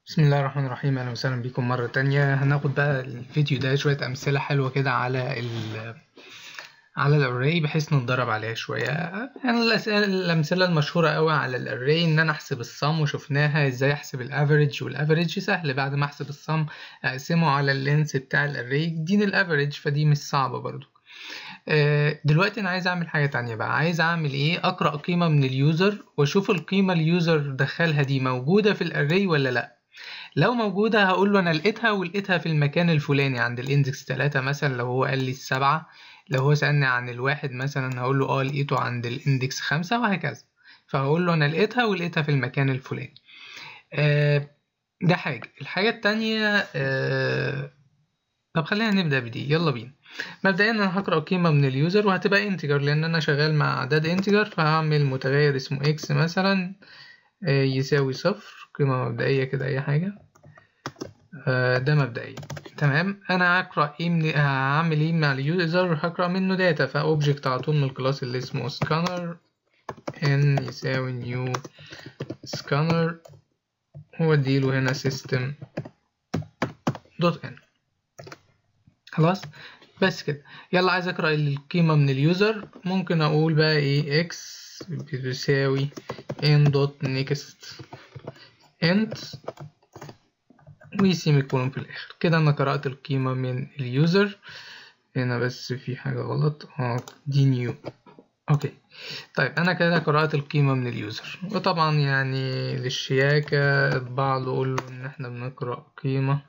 بسم الله الرحمن الرحيم اهلا وسهلا بكم مرة تانية هناخد بقى الفيديو ده شوية امثلة حلوة كده على ال على الاري بحيث نتدرب عليها شوية يعني الأسئلة الامثلة المشهورة قوي على الاري ان انا احسب الصم وشفناها ازاي احسب الافريج والافريج سهل بعد ما احسب الصم اقسمه على اللينس بتاع الاري يديني الافريج فدي مش صعبة برضو دلوقتي انا عايز اعمل حاجة تانية بقى عايز اعمل ايه اقرأ قيمة من اليوزر واشوف القيمة اليوزر دخلها دي موجودة في الاري ولا لا لو موجودة هقول له أنا لقيتها ولقيتها في المكان الفلاني عند الإندكس تلاتة مثلا لو هو قال لي السبعة لو هو سألني عن الواحد مثلا هقول له اه لقيته عند الإندكس خمسة وهكذا فهقول له أنا لقيتها ولقيتها في المكان الفلاني آه ده حاجة الحاجة التانية آه طب خلينا نبدأ بدي يلا بينا مبدئيا انا هقرأ قيمة من اليوزر وهتبقى انتجر لان انا شغال مع اعداد انتجر فهعمل متغير اسمه اكس مثلا آه يساوي صفر قيمة مبدئية كده اي حاجة آه ده مبدئيا تمام انا هقرا ايه من هعمل ايه مع اليوزر هقرا منه داتا فاوبجكت على طول من الكلاس اللي اسمه سكانر ان يساوي نيو سكانر واديله هنا سيستم دوت ان خلاص بس كده يلا عايز اقرا القيمه من اليوزر ممكن اقول بقى ايه اكس بتساوي ان دوت نيكست انت وسيمي كولون في الاخر كده انا قرأت القيمة من اليوزر هنا بس في حاجة غلط اه دي نيو اوكي طيب انا كده قرأت القيمة من اليوزر وطبعا يعني للشياكة اطبع له قول له ان احنا بنقرأ قيمة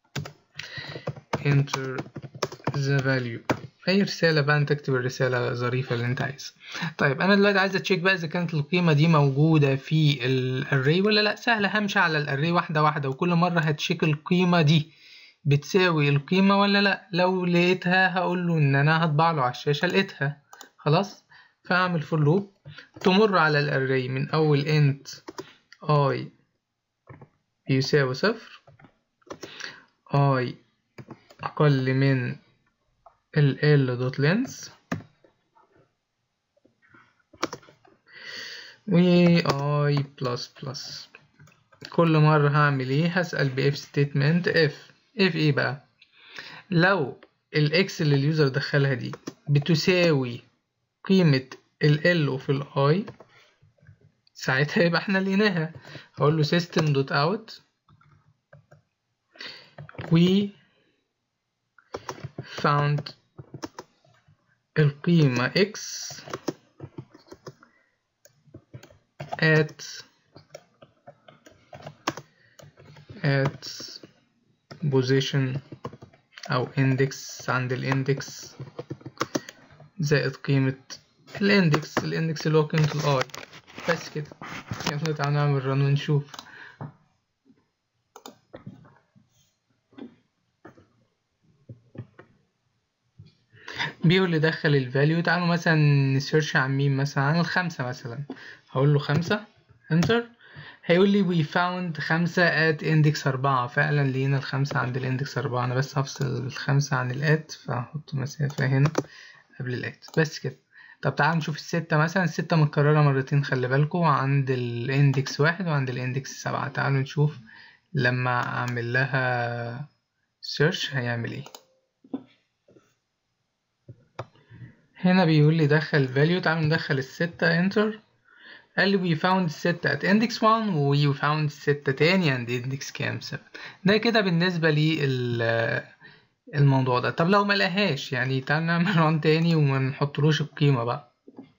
enter the value اي رسالة بقى انت تكتب الرسالة ظريفة اللي انت عايزها طيب انا دلوقتي عايز اتشيك بقى اذا كانت القيمة دي موجودة في الاري ولا لا سهلة همشي على الاري واحدة واحدة وكل مرة هتشيك القيمة دي بتساوي القيمة ولا لا لو لقيتها هقول له ان انا هطبع له على الشاشة لقيتها خلاص فاعمل فور لوب تمر على الاري من اول انت اي يساوي صفر اي اقل من ال L دوت لينس و I بلس بلس كل مرة هعمل ايه هسأل ب if statement if if ايه بقى لو ال X اللي اليوزر دخلها دي بتساوي قيمة ال L وفي ال I ساعتها يبقى احنا لقيناها هقول له system دوت out we found القيمة x at at position أو index عند الاندكس زائد قيمة الاندكس الاندكس اللي هو قيمة الاي بس كده يلا تعالى نعمل رن ونشوف بيقول لي دخل الفاليو تعالوا مثلا نسيرش عن مين مثلا عن الخمسة مثلا هقول له خمسة انتر هيقول لي we found خمسة at index أربعة فعلا لقينا الخمسة عند الاندكس أربعة أنا بس هفصل الخمسة عن الات فهحط مسافة هنا قبل الات بس كده طب تعالوا نشوف الستة مثلا الستة متكررة مرتين خلي بالكوا عند الاندكس واحد وعند الاندكس سبعة تعالوا نشوف لما أعمل لها سيرش هيعمل ايه هنا بيقول لي دخل value تعالوا ندخل الستة enter قال لي we found الستة at index 1 و we found الستة تاني عند index كام 7 ده كده بالنسبة لي الموضوع ده طب لو ملقاهاش يعني تعالوا نعمل run تاني وما نحطلوش القيمة بقى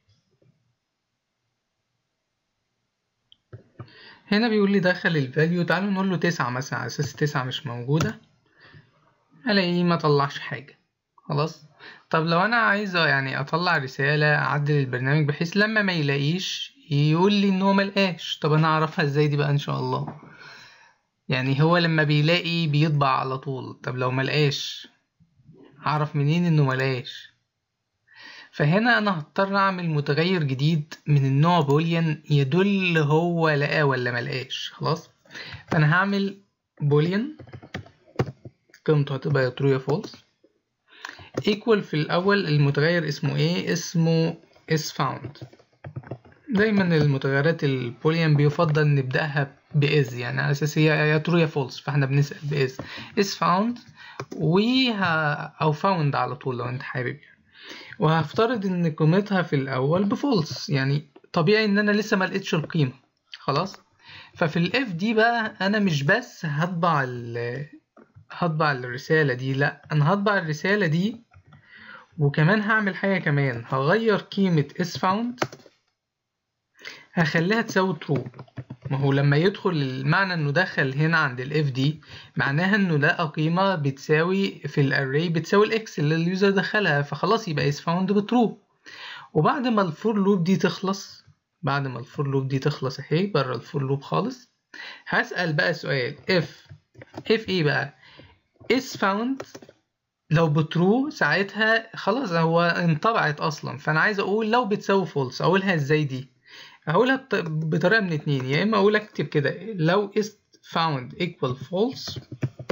هنا بيقول لي دخل الفاليو تعالوا نقول له تسعة مثلا على أساس تسعة مش موجودة ألاقيه ما طلعش حاجة خلاص طب لو انا عايز يعني اطلع رسالة اعدل البرنامج بحيث لما ما يلاقيش يقول لي ان هو ملقاش طب انا اعرفها ازاي دي بقى ان شاء الله يعني هو لما بيلاقي بيطبع على طول طب لو ملقاش اعرف منين انه ملقاش فهنا انا هضطر اعمل متغير جديد من النوع بوليان يدل هو لقاه ولا ملقاش خلاص فانا هعمل بوليان قيمته هتبقى يا ترو يا فولس equal في الأول المتغير اسمه ايه اسمه is found دايما المتغيرات البوليان بيفضل نبدأها بإز يعني على أساس هي يا ترو يا فولس فاحنا بنسأل بإز is found و أو found على طول لو أنت حابب يعني وهفترض إن قيمتها في الأول بفولس يعني طبيعي إن أنا لسه ما لقيتش القيمة خلاص ففي الاف دي بقى أنا مش بس هطبع ال هطبع الرسالة دي لأ أنا هطبع الرسالة دي وكمان هعمل حاجة كمان هغير قيمة is found هخليها تساوي true ما هو لما يدخل المعنى انه دخل هنا عند الاف دي معناها انه لقى قيمة بتساوي في الاري بتساوي الاكس اللي اليوزر دخلها فخلاص يبقى is found بترو وبعد ما الفور لوب دي تخلص بعد ما الفور لوب دي تخلص اهي بره الفور لوب خالص هسأل بقى سؤال if if ايه بقى is found لو بترو ساعتها خلاص هو انطبعت اصلا فانا عايز اقول لو بتساوي فولس اقولها ازاي دي هقولها بطريقه من اتنين يا اما اقول اكتب كده لو is found equal false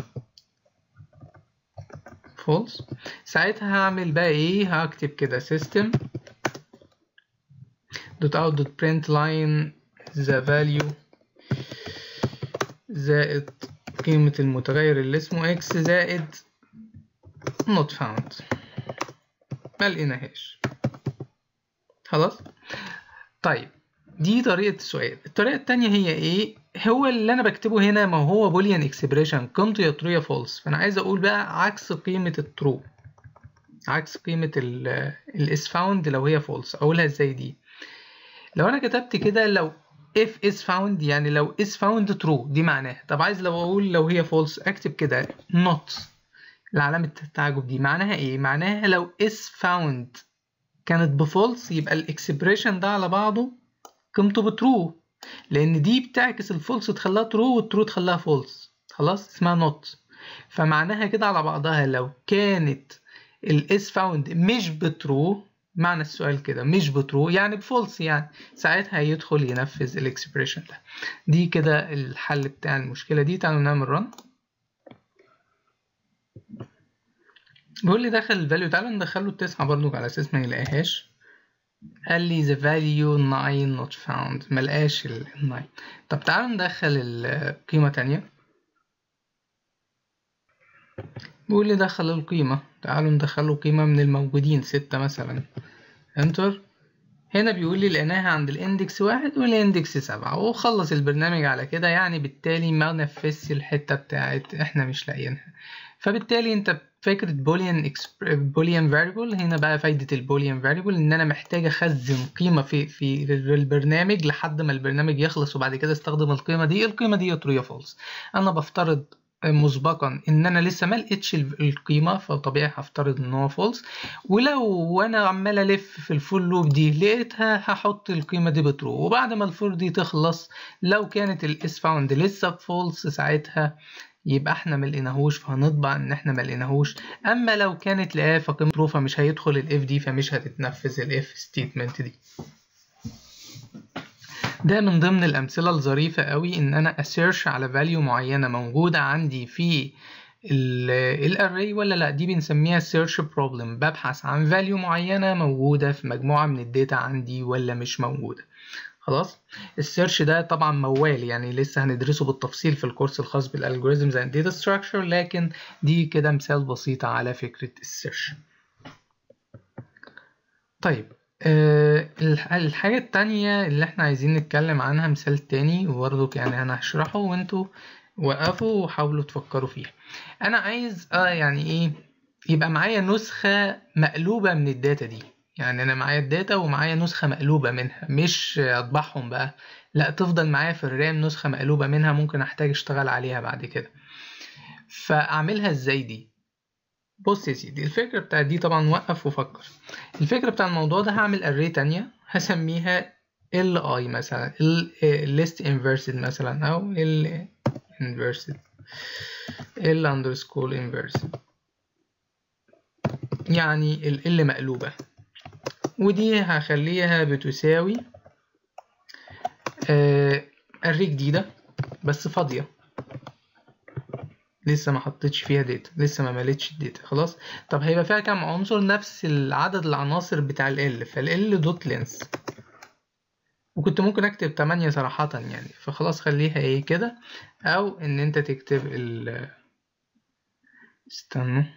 false ساعتها هعمل بقى ايه هكتب كده system dot out dot print line the value زائد قيمة المتغير اللي اسمه x زائد not found ما لقيناهاش خلاص طيب دي طريقة السؤال الطريقة التانية هي ايه هو اللي انا بكتبه هنا ما هو بوليان اكسبريشن قيمته يا ترو يا فولس فانا عايز اقول بقى عكس قيمة الترو عكس قيمة الاس فاوند لو هي فولس اقولها ازاي دي لو انا كتبت كده لو if is found يعني لو is found true دي معناها طب عايز لو اقول لو هي false اكتب كده not العلامة التعجب دي معناها ايه معناها لو is found كانت بفولس يبقى الاكسبريشن ده على بعضه قيمته بترو لان دي بتعكس الفولس تخليها ترو والترو تخليها فولس خلاص اسمها نوت فمعناها كده على بعضها لو كانت الاس فاوند مش بترو معنى السؤال كده مش بترو يعني بفولس يعني ساعتها هيدخل ينفذ الاكسبريشن ده دي كده الحل بتاع المشكله دي تعالوا نعمل رن بيقول لي دخل الفاليو تعالوا ندخله التسعة برضو على اساس ما يلاقيهاش قال لي the value 9 not found ملقاش ال 9 طب تعالوا ندخل القيمة تانية بيقول لي دخل القيمة تعالوا ندخله قيمة من الموجودين ستة مثلا انتر هنا بيقول لي لقيناها عند الاندكس واحد والاندكس سبعة وخلص البرنامج على كده يعني بالتالي ما نفذش الحتة بتاعت احنا مش لاقيينها فبالتالي انت فكرة بوليان بوليان فاريبل هنا بقى فايدة البوليان فاريبل ان انا محتاج اخزن قيمة في في البرنامج لحد ما البرنامج يخلص وبعد كده استخدم القيمة دي القيمة دي ترو يا فولس انا بفترض مسبقا ان انا لسه ما لقيتش القيمه فطبيعي هفترض ان هو فولس ولو وانا عمال الف في الفول لوب دي لقيتها هحط القيمه دي بترو وبعد ما الفور دي تخلص لو كانت الاس فاوند لسه بفولس ساعتها يبقى احنا ما لقيناهوش فهنطبع ان احنا ما لقيناهوش اما لو كانت لقاه فقيمه ترو فمش هيدخل الاف دي فمش هتتنفذ الاف ستيتمنت دي ده من ضمن الأمثلة الظريفة قوي إن أنا أسيرش على فاليو معينة موجودة عندي في الاري ولا لا دي بنسميها search problem ببحث عن فاليو معينة موجودة في مجموعة من الداتا عندي ولا مش موجودة خلاص السيرش ده طبعا موال يعني لسه هندرسه بالتفصيل في الكورس الخاص بالالجوريزمز اند داتا ستراكشر لكن دي كده مثال بسيط على فكرة السيرش طيب أه الحاجة التانية اللي احنا عايزين نتكلم عنها مثال تاني وبرضه يعني انا هشرحه وانتوا وقفوا وحاولوا تفكروا فيها انا عايز اه يعني ايه يبقى معايا نسخة مقلوبة من الداتا دي يعني انا معايا الداتا ومعايا نسخة مقلوبة منها مش اطبعهم بقى لا تفضل معايا في الرام نسخة مقلوبة منها ممكن احتاج اشتغل عليها بعد كده فاعملها ازاي دي بص يا سيدي الفكرة بتاعت دي طبعا وقف وفكر الفكرة بتاع الموضوع ده هعمل array تانية هسميها li مثلا list inversed مثلا او ال inversed ال underscore inversed يعني ال ال مقلوبة ودي هخليها بتساوي آه array جديدة بس فاضية لسه ما حطيتش فيها داتا لسه ما مليتش الداتا خلاص طب هيبقى فيها كام عنصر نفس العدد العناصر بتاع ال فال دوت لينس وكنت ممكن اكتب 8 صراحة يعني فخلاص خليها ايه كده او ان انت تكتب ال استنوا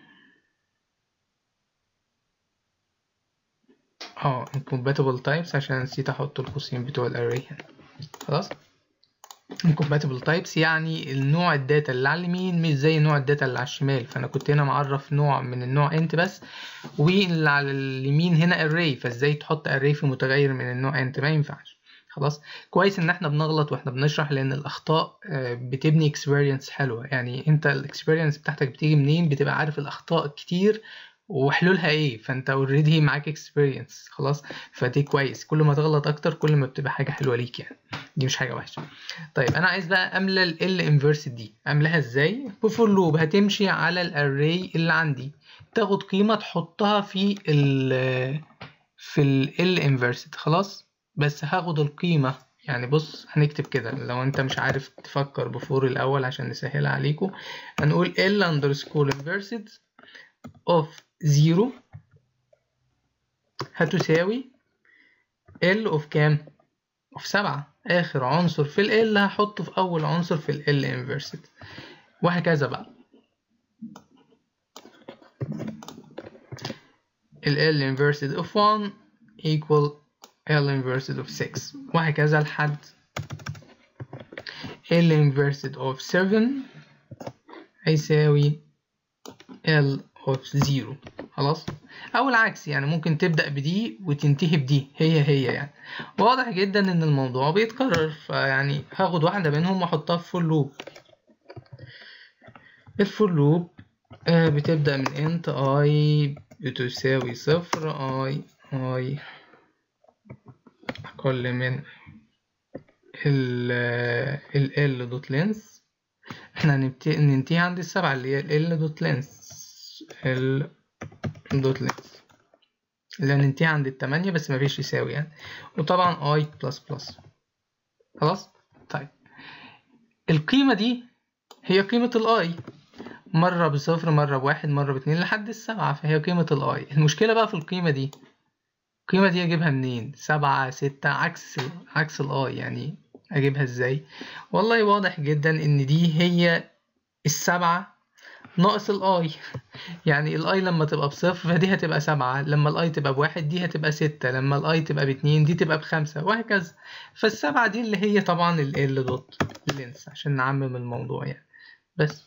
اه incompatible types عشان نسيت احط القوسين بتوع الاري هنا خلاص incompatible types يعني النوع الداتا اللي على اليمين مش زي نوع الداتا اللي على الشمال فانا كنت هنا معرف نوع من النوع انت بس واللي على اليمين هنا array فازاي تحط array في متغير من النوع انت ما ينفعش خلاص كويس ان احنا بنغلط واحنا بنشرح لان الاخطاء بتبني اكسبيرينس حلوه يعني انت الاكسبيرينس بتاعتك بتيجي منين بتبقى عارف الاخطاء كتير وحلولها ايه فانت اوريدي معاك اكسبيرينس خلاص فدي كويس كل ما تغلط اكتر كل ما بتبقى حاجه حلوه ليك يعني دي مش حاجه وحشه طيب انا عايز بقى املى ال انفيرس دي املاها ازاي بفور لوب هتمشي على الاري اللي عندي تاخد قيمه تحطها في ال في ال انفيرس خلاص بس هاخد القيمه يعني بص هنكتب كده لو انت مش عارف تفكر بفور الاول عشان نسهلها عليكم هنقول ال underscore inverted of 0 هتساوي ال of كام؟ of 7 آخر عنصر في ال L هحطه في أول عنصر في ال L inverted وهكذا بقى ال L inverted of 1 equal L inverted of 6 وهكذا لحد L inverted of 7 هيساوي L of 0 خلاص او العكس يعني ممكن تبدا بدي وتنتهي بدي هي هي يعني واضح جدا ان الموضوع بيتكرر فيعني هاخد واحده منهم واحطها في فور لوب الفور لوب آه بتبدا من انت اي بتساوي صفر اي اي اقل من ال ال دوت لينس احنا ننتهي عند السبعة اللي هي ال دوت لينس ال دوت لينس اللي هننتهي عند التمانية بس مفيش يساوي يعني وطبعا اي بلس بلس خلاص طيب القيمة دي هي قيمة الاي مرة بصفر مرة بواحد مرة باتنين لحد السبعة فهي قيمة الاي المشكلة بقى في القيمة دي القيمة دي اجيبها منين سبعة ستة عكس عكس الاي يعني اجيبها ازاي والله واضح جدا ان دي هي السبعة ناقص الاي يعني الاي لما تبقى بصفر فدي هتبقى سبعة لما الاي تبقى بواحد دي هتبقى ستة لما الاي تبقى باتنين دي تبقى بخمسة وهكذا فالسبعة دي اللي هي طبعا ال ال دوت لينس عشان نعمم الموضوع يعني بس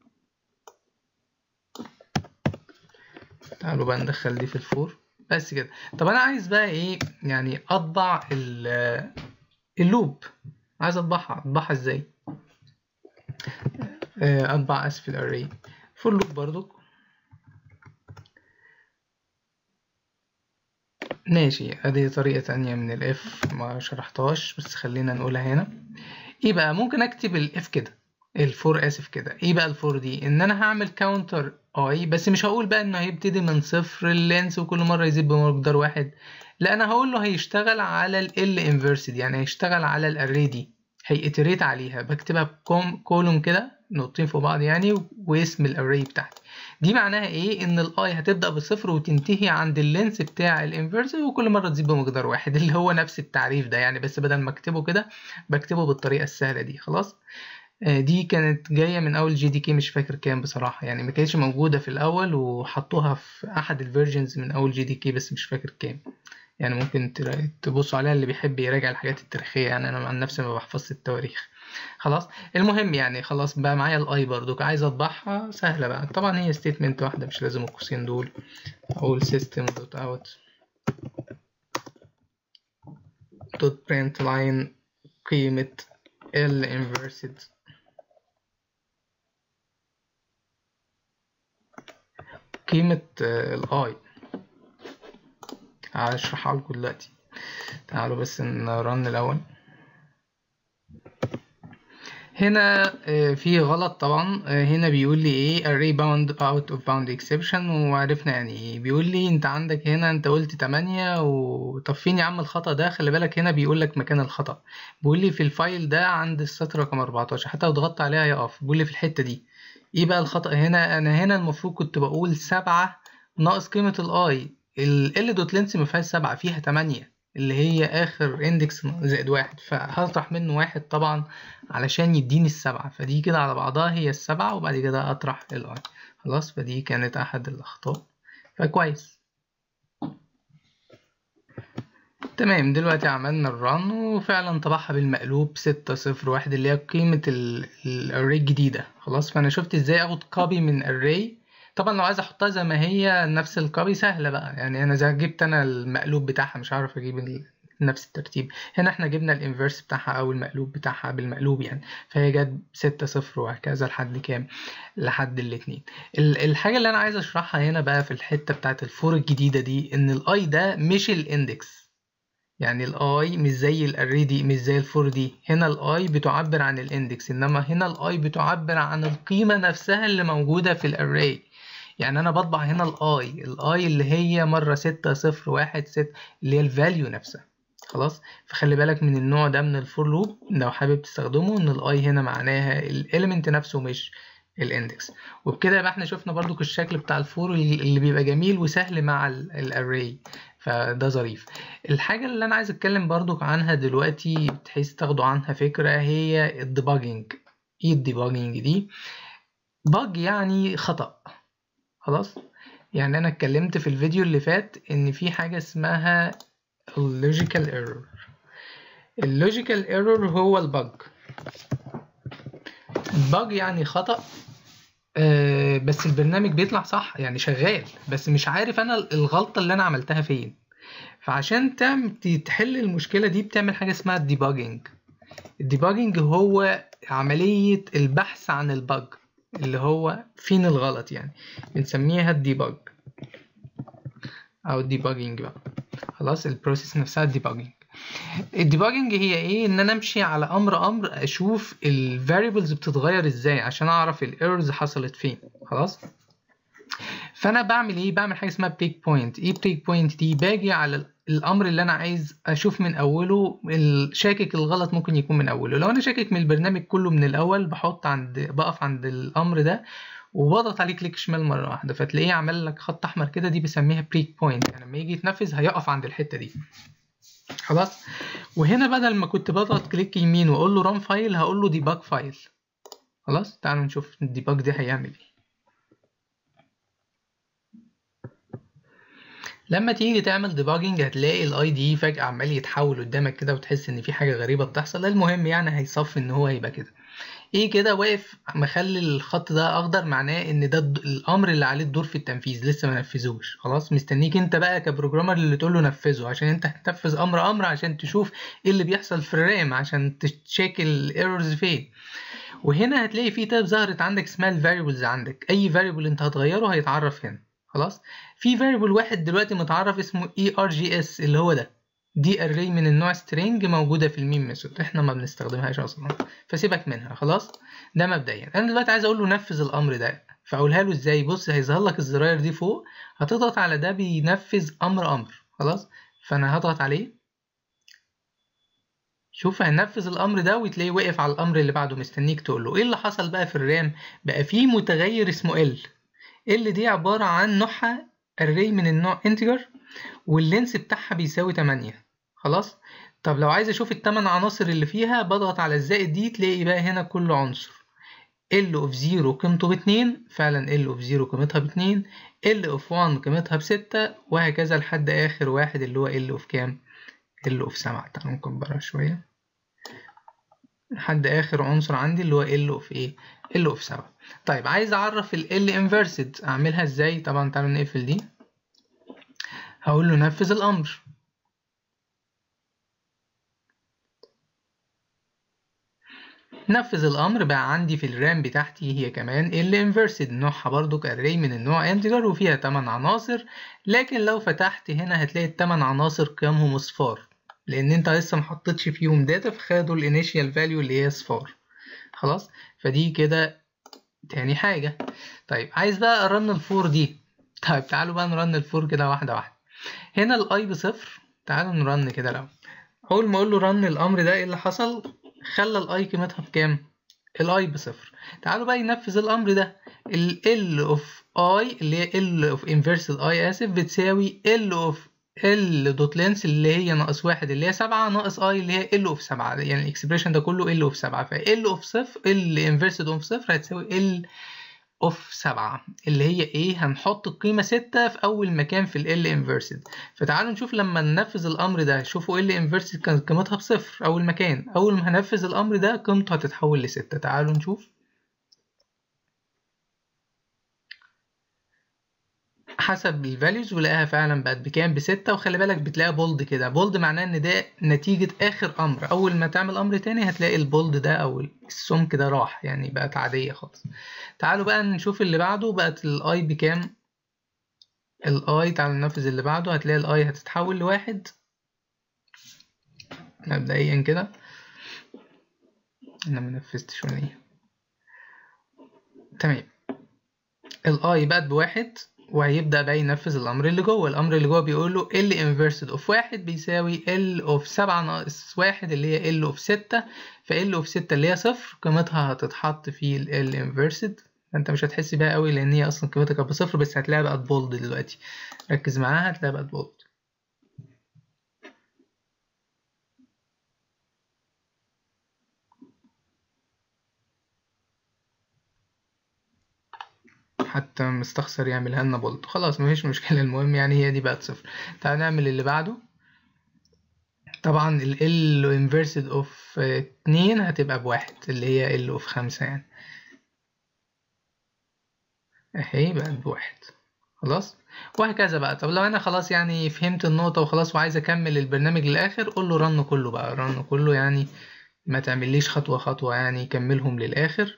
تعالوا بقى ندخل دي في الفور بس كده طب انا عايز بقى ايه يعني اطبع اللوب عايز اطبعها اطبعها ازاي اطبع اسف الاري فور لوب برضو ماشي ادي طريقة تانية من الاف ما شرحتهاش بس خلينا نقولها هنا ايه بقى ممكن اكتب الاف كده الفور اسف كده ايه بقى الفور دي ان انا هعمل كاونتر اي بس مش هقول بقى انه هيبتدي من صفر اللينس وكل مرة يزيد بمقدار واحد لا انا هقول له هيشتغل على ال انفرسد يعني هيشتغل على الاري دي هيتريت عليها بكتبها بكوم كولوم كده نقطتين فوق بعض يعني واسم الاري بتاعتي دي معناها ايه ان الاي هتبدا بصفر وتنتهي عند اللينس بتاع الانفرس وكل مره تزيد بمقدار واحد اللي هو نفس التعريف ده يعني بس بدل ما اكتبه كده بكتبه بالطريقه السهله دي خلاص دي كانت جايه من اول جي دي كي مش فاكر كام بصراحه يعني ما كانتش موجوده في الاول وحطوها في احد الفيرجنز من اول جي دي كي بس مش فاكر كام يعني ممكن تبصوا عليها اللي بيحب يراجع الحاجات التاريخية يعني أنا عن نفسي ما بحفظش التواريخ خلاص المهم يعني خلاص بقى معايا الاي برضو عايز اطبعها سهلة بقى طبعا هي ستيتمنت واحدة مش لازم القوسين دول اقول system dot out dot print line قيمة ال inversed قيمة الاي هشرحها لكم دلوقتي تعالوا بس نرن الأول هنا في غلط طبعا هنا بيقول لي ايه array bound out of bound exception وعرفنا يعني ايه بيقول لي انت عندك هنا انت قلت 8 وطب فين يا عم الخطأ ده خلي بالك هنا بيقول لك مكان الخطأ بيقول لي في الفايل ده عند السطر رقم 14 حتى لو ضغطت عليها يقف بيقول لي في الحتة دي ايه بقى الخطأ هنا انا هنا المفروض كنت بقول 7 ناقص قيمة الاي ال دوت لينس ما فيهاش 7 فيها 8 اللي هي اخر اندكس زائد واحد فهطرح منه واحد طبعا علشان يديني السبعة فدي كده على بعضها هي السبعة وبعد كده اطرح الاي خلاص فدي كانت احد الاخطاء فكويس تمام دلوقتي عملنا الرن وفعلا طبعها بالمقلوب ستة صفر واحد اللي هي قيمة الاري الجديدة خلاص فأنا شفت ازاي اخد كوبي من array طبعا لو عايز احطها زي ما هي نفس الكوبي سهلة بقى يعني انا زي جبت انا المقلوب بتاعها مش عارف اجيب ال... نفس الترتيب هنا احنا جبنا الانفرس بتاعها او المقلوب بتاعها بالمقلوب يعني فهي جت ستة صفر وهكذا لحد كام لحد الاتنين الحاجة اللي انا عايز اشرحها هنا بقى في الحتة بتاعت الفور الجديدة دي ان الاي ده مش الاندكس يعني الاي مش زي الاري دي مش زي الفور دي هنا الاي بتعبر عن الاندكس انما هنا الاي بتعبر عن القيمة نفسها اللي موجودة في الاري يعني انا بطبع هنا الاي الاي اللي هي مرة ستة صفر واحد ست اللي هي الفاليو نفسها خلاص فخلي بالك من النوع ده من الفور لوب لو حابب تستخدمه ان الاي هنا معناها الاليمنت نفسه مش الاندكس وبكده يبقى احنا شفنا برضو الشكل بتاع الفور اللي بيبقى جميل وسهل مع الاري فده ظريف الحاجة اللي أنا عايز أتكلم برضو عنها دلوقتي بحيث تاخدوا عنها فكرة هي الديباجنج إيه الديباجنج دي؟ باج يعني خطأ خلاص يعني أنا اتكلمت في الفيديو اللي فات إن في حاجة اسمها اللوجيكال ايرور اللوجيكال ايرور هو الباج باج يعني خطأ آه بس البرنامج بيطلع صح يعني شغال بس مش عارف انا الغلطة اللي انا عملتها فين فعشان تعمل تحل المشكلة دي بتعمل حاجة اسمها الديباجنج الديباجنج هو عملية البحث عن البج اللي هو فين الغلط يعني بنسميها الديباج او الديباجنج بقى خلاص البروسيس نفسها الديباجنج الديباجنج هي ايه ان انا امشي على امر امر اشوف الفاريبلز بتتغير ازاي عشان اعرف الايرورز حصلت فين خلاص فانا بعمل ايه بعمل حاجه اسمها بريك بوينت ايه بريك بوينت دي باجي على الامر اللي انا عايز اشوف من اوله شاكك الغلط ممكن يكون من اوله لو انا شاكك من البرنامج كله من الاول بحط عند بقف عند الامر ده وبضغط عليه كليك شمال مره واحده فتلاقيه عمل لك خط احمر كده دي بسميها بريك بوينت يعني لما يجي يتنفذ هيقف عند الحته دي خلاص وهنا بدل ما كنت بضغط كليك يمين واقول له ران فايل هقول له ديباج فايل خلاص تعالوا نشوف الديباج دي هيعمل ايه لما تيجي تعمل ديباجنج هتلاقي الاي دي فجأة عمال يتحول قدامك كده وتحس ان في حاجة غريبة بتحصل المهم يعني هيصفي ان هو هيبقى كده ايه كده واقف مخلي الخط ده اخضر معناه ان ده الامر اللي عليه الدور في التنفيذ لسه ما نفذوش خلاص مستنيك انت بقى كبروجرامر اللي تقول له نفذه عشان انت هتنفذ امر امر عشان تشوف ايه اللي بيحصل في الرام عشان تشيك الايرورز فين وهنا هتلاقي في تاب ظهرت عندك اسمها الفاريبلز عندك اي فاريبل انت هتغيره هيتعرف هنا خلاص في فاريبل واحد دلوقتي متعرف اسمه اي ار جي اس اللي هو ده دي اري من النوع string موجوده في الميم ميثود احنا ما بنستخدمهاش اصلا فسيبك منها خلاص ده مبدئيا انا دلوقتي عايز اقول له نفذ الامر ده فاقولها له ازاي بص هيظهر لك الزراير دي فوق هتضغط على ده بينفذ امر امر خلاص فانا هضغط عليه شوف هننفذ الامر ده وتلاقيه واقف على الامر اللي بعده مستنيك تقول له ايه اللي حصل بقى في الرام بقى فيه متغير اسمه ال ال دي عباره عن نوعها array من النوع integer واللينس بتاعها بيساوي 8 خلاص طب لو عايز اشوف الثمان عناصر اللي فيها بضغط على الزائد دي تلاقي بقى هنا كل عنصر ال اوف 0 قيمته باتنين فعلا ال اوف 0 قيمتها باتنين ال اوف 1 قيمتها بستة وهكذا لحد اخر واحد اللي هو ال اوف كام ال اوف 7 تعالوا نكبرها شويه لحد اخر عنصر عندي اللي هو ال اوف ايه ال اوف 7 طيب عايز اعرف ال ال انفرسد اعملها ازاي طبعا تعالوا نقفل دي هقول له نفذ الامر نفذ الامر بقى عندي في الرام بتاعتي هي كمان ال انفرسد نوعها برضو array من النوع انتجر وفيها 8 عناصر لكن لو فتحت هنا هتلاقي التمن عناصر قيمهم اصفار لان انت لسه محطتش فيهم داتا فخدوا الانيشال فاليو اللي هي صفار خلاص فدي كده تاني حاجة طيب عايز بقى ارن الفور دي طيب تعالوا بقى نرن الفور كده واحدة واحدة هنا الاي بصفر تعالوا نرن كده الاول اول ما اقول له رن الامر ده ايه اللي حصل خلى الاي قيمتها بكام الاي بصفر تعالوا بقى ينفذ الامر ده ال ال اوف اي اللي هي ال اوف انفيرس الاي اسف بتساوي ال اوف ال دوت لينس اللي هي ناقص واحد اللي هي سبعة ناقص اي اللي هي ال اوف سبعة يعني الاكسبريشن ده كله ال اوف سبعة فال اوف صفر ال انفرسد اوف صفر هتساوي ال اوف سبعة اللي هي ايه هنحط القيمة ستة في أول مكان في ال انفرسد فتعالوا نشوف لما ننفذ الأمر ده شوفوا ال انفرسد كانت قيمتها بصفر أول مكان أول ما هنفذ الأمر ده قيمته هتتحول لستة تعالوا نشوف حسب الفاليوز ولقاها فعلا بقت بكام بستة وخلي بالك بتلاقيها بولد كده بولد معناه ان ده نتيجة اخر امر اول ما تعمل امر تاني هتلاقي البولد ده او السمك ده راح يعني بقت عادية خالص تعالوا بقى نشوف اللي بعده بقت الاي بكام الاي تعالوا ننفذ اللي بعده هتلاقي الاي هتتحول لواحد مبدئيا كده انا منفذتش ولا ايه تمام الاي بقت بواحد وهيبدأ بقى ينفذ الأمر اللي جوه الأمر اللي جوه بيقول له ال inversed of واحد بيساوي ال of سبعة ناقص واحد اللي هي ال of ستة ف ال of ستة اللي هي صفر قيمتها هتتحط في ال inversed انت مش هتحس بيها قوي لان هي اصلا قيمتها كانت بصفر بس هتلاقيها بقت بولد دلوقتي ركز معاها هتلاقيها بقت بولد حتى مستخسر يعملها لنا بولد خلاص مفيش مشكلة المهم يعني هي دي بقت صفر تعال نعمل اللي بعده طبعا ال L inversed of اتنين هتبقى بواحد اللي هي L of خمسة يعني اهي بقت بواحد خلاص وهكذا بقى طب لو انا خلاص يعني فهمت النقطة وخلاص وعايز اكمل البرنامج للاخر قول له رن كله بقى رن كله يعني ما تعمليش خطوة خطوة يعني كملهم للاخر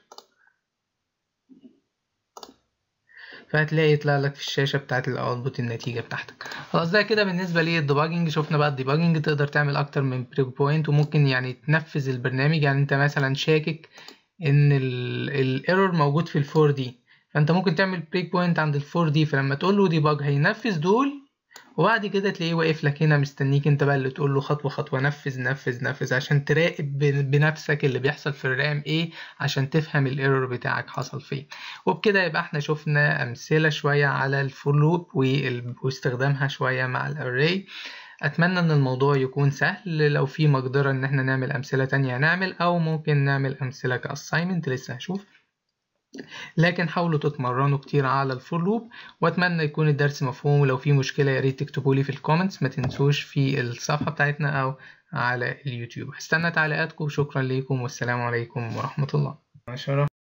فهتلاقي يطلع لك في الشاشة بتاعت الاوتبوت النتيجة بتاعتك خلاص ده كده بالنسبة للديباجنج شفنا بقى الديباجنج تقدر تعمل اكتر من بريك بوينت وممكن يعني تنفذ البرنامج يعني انت مثلا شاكك ان الايرور موجود في الفور دي فانت ممكن تعمل بريك بوينت عند الفور دي فلما تقول له ديباج هينفذ دول وبعد كده تلاقيه واقف لك هنا مستنيك انت بقى اللي تقول له خطوه خطوه نفذ نفذ نفذ عشان تراقب بنفسك اللي بيحصل في الرام ايه عشان تفهم الايرور بتاعك حصل فين وبكده يبقى احنا شفنا امثله شويه على الفور لوب واستخدامها شويه مع الاري اتمنى ان الموضوع يكون سهل لو في مقدره ان احنا نعمل امثله تانية نعمل او ممكن نعمل امثله كاساينمنت لسه هشوف لكن حاولوا تتمرنوا كتير على الفور لوب واتمنى يكون الدرس مفهوم ولو في مشكلة يا ريت تكتبوا لي في الكومنتس ما تنسوش في الصفحة بتاعتنا او على اليوتيوب هستنى تعليقاتكم شكرا ليكم والسلام عليكم ورحمة الله